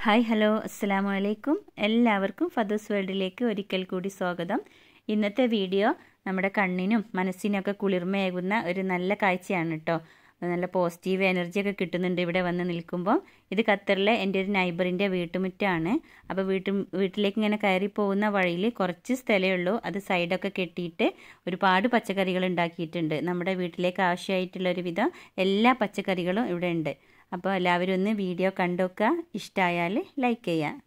hi hello അസ്സാം വലൈക്കും എല്ലാവർക്കും ഫദൂസ് വേൾഡിലേക്ക് ഒരിക്കൽ കൂടി സ്വാഗതം ഇന്നത്തെ വീഡിയോ നമ്മുടെ കണ്ണിനും മനസ്സിനൊക്കെ കുളിർമയേകുന്ന ഒരു നല്ല കാഴ്ചയാണ് കേട്ടോ നല്ല പോസിറ്റീവ് എനർജി ഒക്കെ കിട്ടുന്നുണ്ട് ഇവിടെ വന്ന് നിൽക്കുമ്പോൾ ഇത് ഖത്തറിലെ എൻ്റെ ഒരു നൈബറിൻ്റെ വീട്ടുമുറ്റാണ് അപ്പോൾ വീട്ടു വീട്ടിലേക്ക് ഇങ്ങനെ കയറി പോകുന്ന വഴിയിൽ കുറച്ച് സ്ഥലമേ ഉള്ളൂ അത് സൈഡൊക്കെ കെട്ടിയിട്ട് ഒരുപാട് പച്ചക്കറികൾ ഉണ്ടാക്കിയിട്ടുണ്ട് നമ്മുടെ വീട്ടിലേക്ക് ആവശ്യമായിട്ടുള്ള ഒരു വിധം എല്ലാ പച്ചക്കറികളും ഇവിടെ ഉണ്ട് അപ്പോൾ എല്ലാവരും ഒന്ന് വീഡിയോ കണ്ടോക്കുക ഇഷ്ടമായാൽ ലൈക്ക് ചെയ്യുക